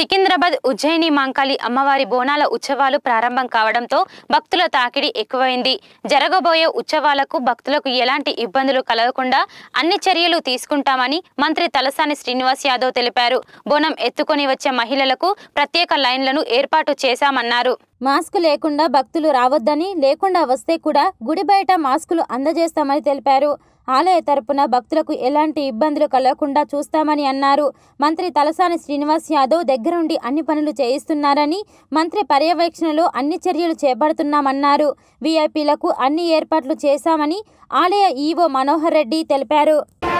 సికింద్రాబాద్ ఉజ్జయిని మాంకాళి అమ్మవారి బోనాల ఉత్సవాలు ప్రారంభం కావడంతో భక్తుల తాకిడి ఎక్కువైంది జరగబోయే ఉత్సవాలకు భక్తులకు ఎలాంటి ఇబ్బందులు కలగకుండా అన్ని చర్యలు తీసుకుంటామని మంత్రి తలసాని శ్రీనివాస్ యాదవ్ తెలిపారు బోనం ఎత్తుకొని వచ్చే మహిళలకు ప్రత్యేక లైన్లను ఏర్పాటు చేశామన్నారు మాస్క్ లేకుండా భక్తులు రావద్దని లేకుండా వస్తే కూడా గుడి బయట మాస్కులు అందజేస్తామని తెలిపారు ఆలయ తరపున భక్తులకు ఎలాంటి ఇబ్బందులు కలగకుండా చూస్తామని అన్నారు మంత్రి తలసాని శ్రీనివాస్ యాదవ్ దగ్గరుండి అన్ని పనులు చేయిస్తున్నారని మంత్రి పర్యవేక్షణలో అన్ని చర్యలు చేపడుతున్నామన్నారు వీఐపీలకు అన్ని ఏర్పాట్లు చేశామని ఆలయ ఈవో మనోహర్ రెడ్డి తెలిపారు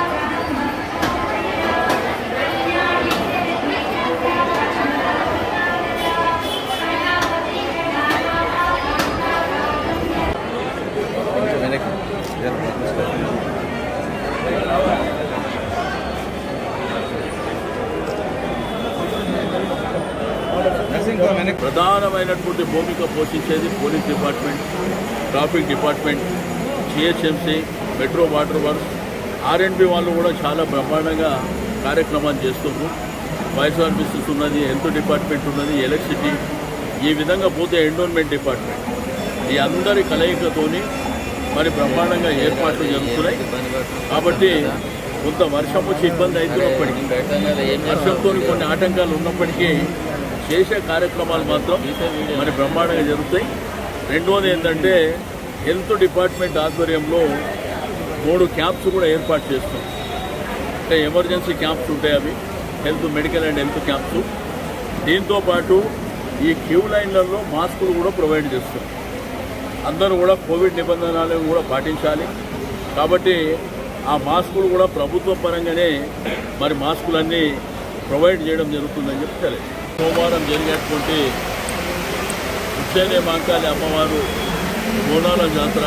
కొంచెం వెనక్కి వెనక్కి ప్రధానమైనటువంటి భూమిక పోషించేది police department traffic department GHMC metro water works R and B వాళ్ళు కూడా చాలా బ్రహ్మాండంగా కార్యక్రమాలు చేస్తున్నారు ఫైర్ సర్వీసెస్ ఉన్నది హెల్త్ డిపార్ట్మెంట్ ఉన్నది ఎలక్ట్రిసిటీ ఈ విధంగా పోతే ఎండోన్మెంట్ డిపార్ట్మెంట్ ఈ అందరి కలయికతోని మరి బ్రహ్మాండంగా ఏర్పాట్లు జరుగుతున్నాయి కాబట్టి కొంత వర్షం వచ్చి ఇబ్బంది అవుతున్నప్పటికీ వర్షంతో కొన్ని ఆటంకాలు ఉన్నప్పటికీ చేసే కార్యక్రమాలు మాత్రం మరి బ్రహ్మాండంగా జరుగుతాయి రెండోది ఏంటంటే హెల్త్ డిపార్ట్మెంట్ ఆధ్వర్యంలో మూడు క్యాంప్స్ కూడా ఏర్పాటు చేస్తాం అంటే ఎమర్జెన్సీ క్యాంప్స్ ఉంటాయి అవి health medical and health camps దీంతో పాటు ఈ క్యూ లైన్లలో మాస్కులు కూడా ప్రొవైడ్ చేస్తాం అందరూ కూడా కోవిడ్ నిబంధనలను కూడా పాటించాలి కాబట్టి ఆ మాస్కులు కూడా ప్రభుత్వ పరంగానే మరి మాస్కులన్నీ ప్రొవైడ్ చేయడం జరుగుతుందని చెప్పి తెలియదు సోమవారం జరిగేటువంటి ఉజ్జయిని మాంకాళి అమ్మవారు బోనాల జాతర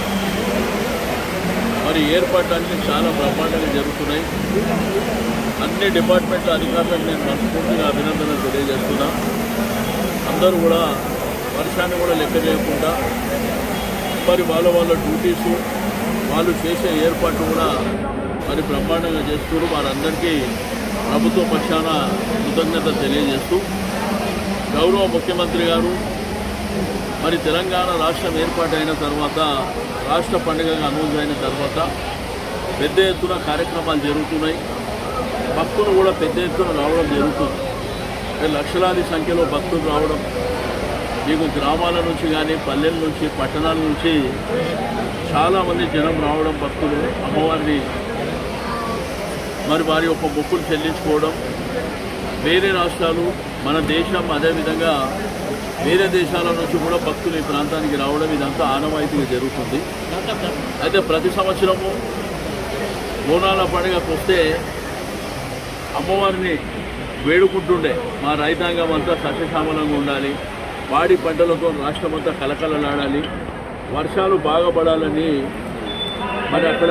మరి ఏర్పాట్లన్నీ చాలా బ్రహ్మాండంగా జరుగుతున్నాయి అన్ని డిపార్ట్మెంట్ల అధికారులకు నేను మనస్ఫూర్తిగా అభినందనలు తెలియజేస్తున్నా అందరూ కూడా వర్షాన్ని కూడా లెక్క చేయకుండా మరి వాళ్ళ వాళ్ళ డ్యూటీసు వాళ్ళు చేసే ఏర్పాట్లు కూడా మరి బ్రహ్మాండంగా చేస్తున్నారు వారందరికీ ప్రభుత్వ పక్షాన కృతజ్ఞత తెలియజేస్తూ గౌరవ ముఖ్యమంత్రి గారు మరి తెలంగాణ రాష్ట్రం ఏర్పాటైన తర్వాత రాష్ట్ర పండుగగా అనౌన్స్ అయిన తర్వాత పెద్ద ఎత్తున కార్యక్రమాలు జరుగుతున్నాయి భక్తులు కూడా పెద్ద ఎత్తున రావడం జరుగుతుంది అంటే లక్షలాది సంఖ్యలో భక్తులు రావడం మీకు గ్రామాల నుంచి కానీ పల్లెల నుంచి పట్టణాల నుంచి చాలామంది జనం రావడం భక్తులు అమ్మవారిని మరి వారి యొక్క మొక్కులు చెల్లించుకోవడం వేరే రాష్ట్రాలు మన దేశం అదేవిధంగా వేరే దేశాల నుంచి కూడా భక్తులు ఈ ప్రాంతానికి రావడం ఇదంతా ఆనవాయితీగా జరుగుతుంది అయితే ప్రతి సంవత్సరము బోనాల పండుగకు వస్తే అమ్మవారిని వేడుకుంటుండే మా రైతాంగం అంతా సస్యశ్యామలంగా ఉండాలి పాడి పంటలతో రాష్ట్రం అంతా కలకలలాడాలి వర్షాలు బాగా పడాలని మరి అక్కడ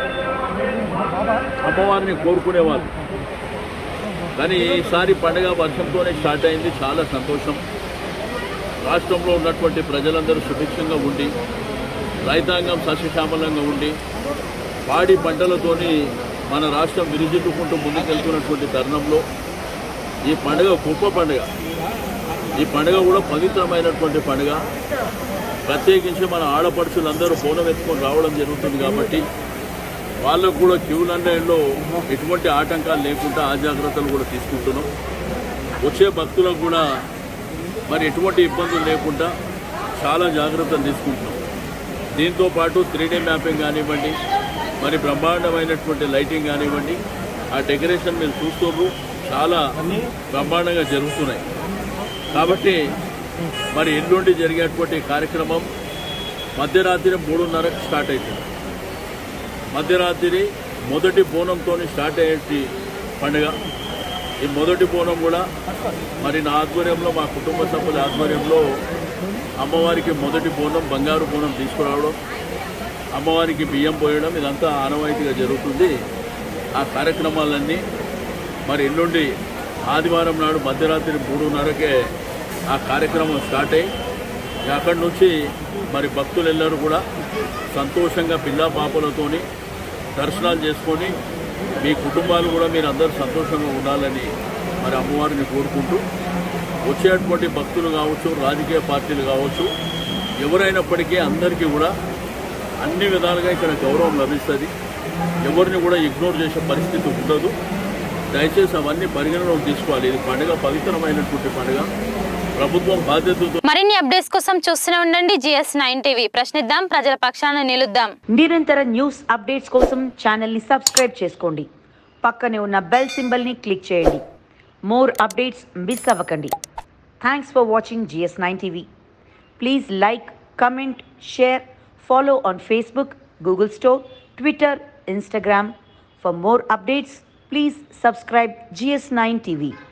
అమ్మవారిని కోరుకునేవాళ్ళు కానీ ఈసారి పండుగ వర్షంతోనే స్టార్ట్ అయింది చాలా సంతోషం రాష్ట్రంలో ఉన్నటువంటి ప్రజలందరూ సుభిక్షంగా ఉండి రైతాంగం సస్యశ్యామలంగా ఉండి పాడి పంటలతోని మన రాష్ట్రం విరిజిల్లుకుంటూ ముందుకెళ్తున్నటువంటి తరుణంలో ఈ పండుగ గొప్ప పండుగ ఈ పండుగ కూడా పవిత్రమైనటువంటి పండుగ ప్రత్యేకించి మన ఆడపడుచులందరూ బోనం ఎత్తుకొని రావడం జరుగుతుంది కాబట్టి వాళ్ళకు కూడా క్యూ లైన్లో ఎటువంటి ఆటంకాలు లేకుండా ఆ జాగ్రత్తలు కూడా తీసుకుంటున్నాం వచ్చే భక్తులకు కూడా మరి ఎటువంటి ఇబ్బందులు లేకుండా చాలా జాగ్రత్తలు తీసుకుంటున్నాం దీంతో పాటు త్రీ డీ మ్యాపింగ్ కానివ్వండి మరి బ్రహ్మాండమైనటువంటి లైటింగ్ కానివ్వండి ఆ డెకరేషన్ మీరు చూస్తున్నారు చాలా బ్రహ్మాండంగా జరుగుతున్నాయి కాబట్టి మరి ఎల్లుండి జరిగేటువంటి కార్యక్రమం మధ్యరాత్రి మూడున్నరకు స్టార్ట్ అవుతుంది మధ్యరాత్రి మొదటి బోనంతో స్టార్ట్ అయ్యే పండుగ ఈ మొదటి బోనం కూడా మరి నా ఆధ్వర్యంలో మా కుటుంబ సభ్యుల ఆధ్వర్యంలో అమ్మవారికి మొదటి బోనం బంగారు బోనం తీసుకురావడం అమ్మవారికి బియ్యం పోయడం ఇదంతా ఆనవాయితీగా జరుగుతుంది ఆ కార్యక్రమాలన్నీ మరి ఎల్లుండి ఆదివారం నాడు మధ్యరాత్రి మూడున్నరకే ఆ కార్యక్రమం స్టార్ట్ అయ్యి ఇక అక్కడి నుంచి మరి భక్తులు ಎಲ್ಲರೂ కూడా సంతోషంగా పిల్లా పాపలతోని దర్శనాలు చేసుకొని మీ కుటుంబాలు కూడా మీరు అందరూ సంతోషంగా ఉండాలని మరి అమ్మవారిని కోరుకుంటూ వచ్చేటువంటి భక్తులు కావచ్చు రాజకీయ పార్టీలు కావచ్చు ఎవరైనప్పటికీ అందరికీ కూడా అన్ని విధాలుగా ఇక్కడ గౌరవం లభిస్తుంది ఎవరిని కూడా ఇగ్నోర్ చేసే పరిస్థితి ఉండదు దయచేసి అవన్నీ పరిగణలోకి తీసుకోవాలి ఇది పండుగ పవిత్రమైనటువంటి పండుగ ప్రభుత్వం బాధ్యతతో మరిన్ని అప్డేట్స్ కోసం చూస్తూనే ఉండండి జిఎస్ నైన్ టీవీ ప్రశ్నిద్దాం ప్రజల పక్షాన నిలుద్దాం నిరంతర న్యూస్ అప్డేట్స్ కోసం ఛానల్ని సబ్స్క్రైబ్ చేసుకోండి పక్కనే ఉన్న బెల్ సింబల్ని క్లిక్ చేయండి మోర్ అప్డేట్స్ మిస్ అవ్వకండి thanks for watching GS nine TV please like comment share follow on Facebook Google store Twitter Instagram for more updates please subscribe GS nine TV